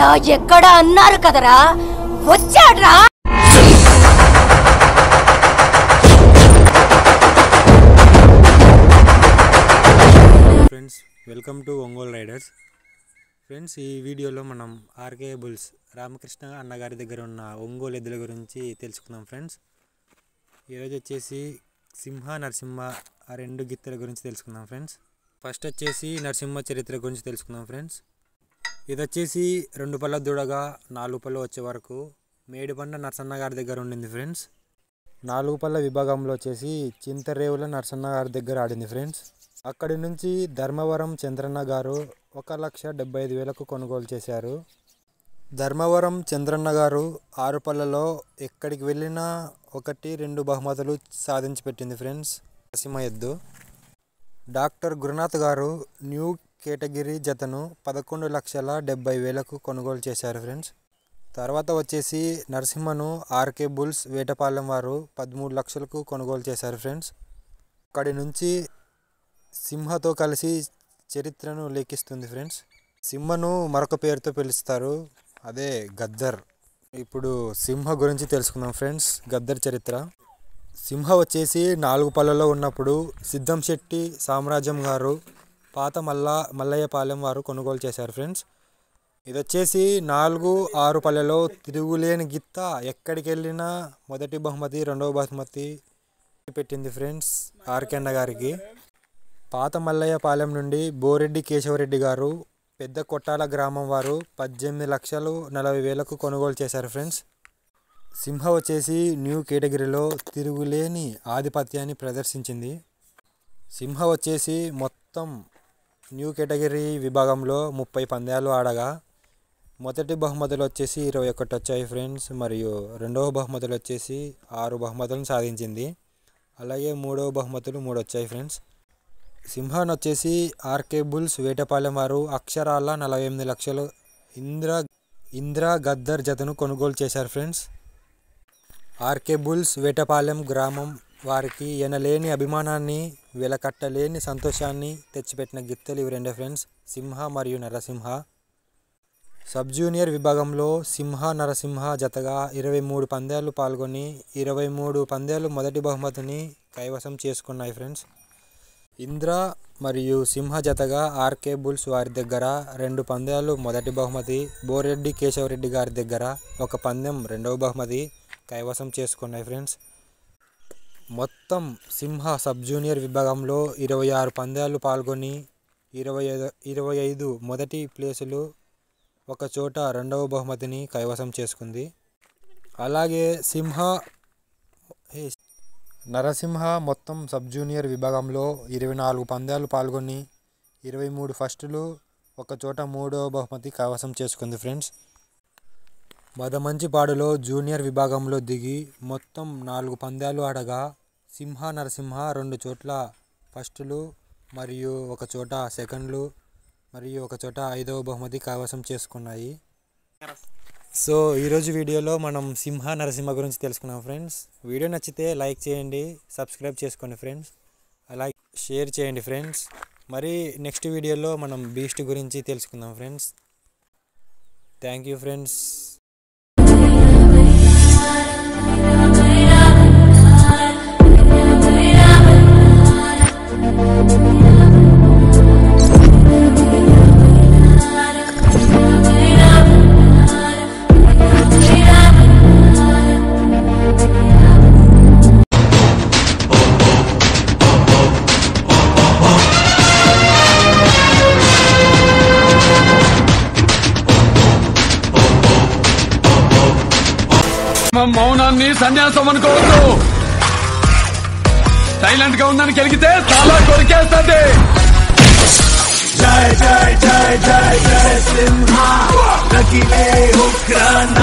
ఎక్కడ అన్నారు కదరా వచ్చాడ్రా friends welcome to Ongole riders friends ఈ వీడియోలో మనం ఆర్కే బుల్స్ రామకృష్ణ అన్నగారి దగ్గర ఉన్న ఒంగోలు ఎద్దుల గురించి తెలుసుకుందాం ఫ్రెండ్స్ ఈరోజు వచ్చేసి సింహ నరసింహ ఆ రెండు గిత్తెల గురించి తెలుసుకుందాం ఫ్రెండ్స్ ఫస్ట్ వచ్చేసి నరసింహ చరిత్ర గురించి తెలుసుకుందాం ఫ్రెండ్స్ ఇది వచ్చేసి రెండు పళ్ళ దూడగా నాలుగు పళ్ళు వచ్చే వరకు మేడిపండ నరసన్న గారి దగ్గర ఉండింది ఫ్రెండ్స్ నాలుగు పళ్ళ విభాగంలో వచ్చేసి చింతరేవుల నరసన్న గారి దగ్గర ఆడింది ఫ్రెండ్స్ అక్కడి నుంచి ధర్మవరం చంద్రన్న గారు ఒక లక్ష డెబ్బై ఐదు వేలకు కొనుగోలు చేశారు ధర్మవరం చంద్రన్న గారు ఆరు పళ్ళలో ఎక్కడికి వెళ్ళినా ఒకటి రెండు బహుమతులు సాధించి పెట్టింది ఫ్రెండ్స్ నరసింహ ఎద్దు డాక్టర్ గురునాథ్ గారు న్యూ కేటగిరీ జతను పదకొండు లక్షల డెబ్బై వేలకు కొనుగోలు చేశారు ఫ్రెండ్స్ తర్వాత వచ్చేసి నరసింహను ఆర్కే బుల్స్ వేటపాలెం వారు పదమూడు లక్షలకు కొనుగోలు చేశారు ఫ్రెండ్స్ అక్కడి నుంచి సింహతో కలిసి చరిత్రను లేఖిస్తుంది ఫ్రెండ్స్ సింహను మరొక పేరుతో పిలుస్తారు అదే గద్దర్ ఇప్పుడు సింహ గురించి తెలుసుకుందాం ఫ్రెండ్స్ గద్దర్ చరిత్ర సింహ వచ్చేసి నాలుగు పళ్ళలో ఉన్నప్పుడు సిద్ధం శెట్టి సామ్రాజ్యం గారు పాత మల్ల మల్లయ్యపాలెం వారు కొనుగోలు చేశారు ఫ్రెండ్స్ ఇది వచ్చేసి నాలుగు ఆరు పల్లెలో తిరుగులేని గిత్త ఎక్కడికి వెళ్ళినా మొదటి బహుమతి రెండవ బహుమతి పెట్టింది ఫ్రెండ్స్ ఆర్కెండ గారికి పాత మల్లయ్య పాలెం నుండి బోరెడ్డి కేశవరెడ్డి గారు పెద్ద కొట్టాల గ్రామం వారు పద్దెనిమిది లక్షలు నలభై వేలకు కొనుగోలు చేశారు ఫ్రెండ్స్ సింహ వచ్చేసి న్యూ కేటగిరీలో తిరుగులేని ఆధిపత్యాన్ని ప్రదర్శించింది సింహ వచ్చేసి మొత్తం న్యూ కేటగిరీ విభాగంలో ముప్పై పందాలు ఆడగా మొదటి బహుమతులు వచ్చేసి ఇరవై ఒకటి వచ్చాయి ఫ్రెండ్స్ మరియు రెండవ బహుమతులు వచ్చేసి ఆరు బహుమతులను సాధించింది అలాగే మూడవ బహుమతులు మూడు వచ్చాయి ఫ్రెండ్స్ సింహాన్ వచ్చేసి ఆర్కే బుల్స్ వేటపాలెం వారు అక్షరాల నలభై ఎనిమిది లక్షలు ఇంద్ర ఇంద్రా గద్దర్ జతను కొనుగోలు చేశారు ఫ్రెండ్స్ ఆర్కే బుల్స్ వేటపాలెం గ్రామం వారికి ఎనలేని అభిమానాన్ని వెలకట్టలేని సంతోషాన్ని తెచ్చిపెట్టిన గిత్తలు ఇవి రెండే ఫ్రెండ్స్ సింహ మరియు నరసింహ సబ్ జూనియర్ విభాగంలో సింహ నరసింహ జతగా ఇరవై మూడు పందాలు పాల్గొని ఇరవై మూడు పందాలు మొదటి బహుమతిని కైవసం చేసుకున్నాయి ఫ్రెండ్స్ ఇంద్ర మరియు సింహ జతగా ఆర్కే బుల్స్ వారి దగ్గర రెండు పందాలు మొదటి బహుమతి బోరెడ్డి కేశవరెడ్డి గారి దగ్గర ఒక పందెం రెండవ బహుమతి కైవసం చేసుకున్నాయి ఫ్రెండ్స్ మొత్తం సింహ సబ్ జూనియర్ విభాగంలో ఇరవై ఆరు పందాలు పాల్గొని ఇరవై ఐదు ఇరవై ఐదు మొదటి ప్లేసులు ఒక చోట రెండవ బహుమతిని కైవసం చేసుకుంది అలాగే సింహ ఏ, నరసింహ మొత్తం సబ్ జూనియర్ విభాగంలో ఇరవై నాలుగు పందాలు పాల్గొని ఇరవై మూడు ఫస్టులు ఒక చోట మూడవ బహుమతి కైవసం చేసుకుంది ఫ్రెండ్స్ మదమంచిపాడులో జూనియర్ విభాగంలో దిగి మొత్తం నాలుగు పందాలు ఆడగా సింహ నరసింహ రెండు చోట్ల ఫస్టులు మరియు ఒక చోట సెకండ్లు మరియు ఒక చోట ఐదవ బహుమతి కైవసం చేసుకున్నాయి సో ఈరోజు వీడియోలో మనం సింహ నరసింహ గురించి తెలుసుకున్నాం ఫ్రెండ్స్ వీడియో నచ్చితే లైక్ చేయండి సబ్స్క్రైబ్ చేసుకోండి ఫ్రెండ్స్ అలాగే షేర్ చేయండి ఫ్రెండ్స్ మరి నెక్స్ట్ వీడియోలో మనం బీస్ట్ గురించి తెలుసుకుందాం ఫ్రెండ్స్ థ్యాంక్ యూ ఫ్రెండ్స్ మా మౌనాన్ని సన్యాసం అనుకోవద్దు సైలెంట్ గా ఉందని కలిగితే చాలా కొరికేస్తుంది జై జై జై జై జై సింహ నకిలే ఉగ్రాన్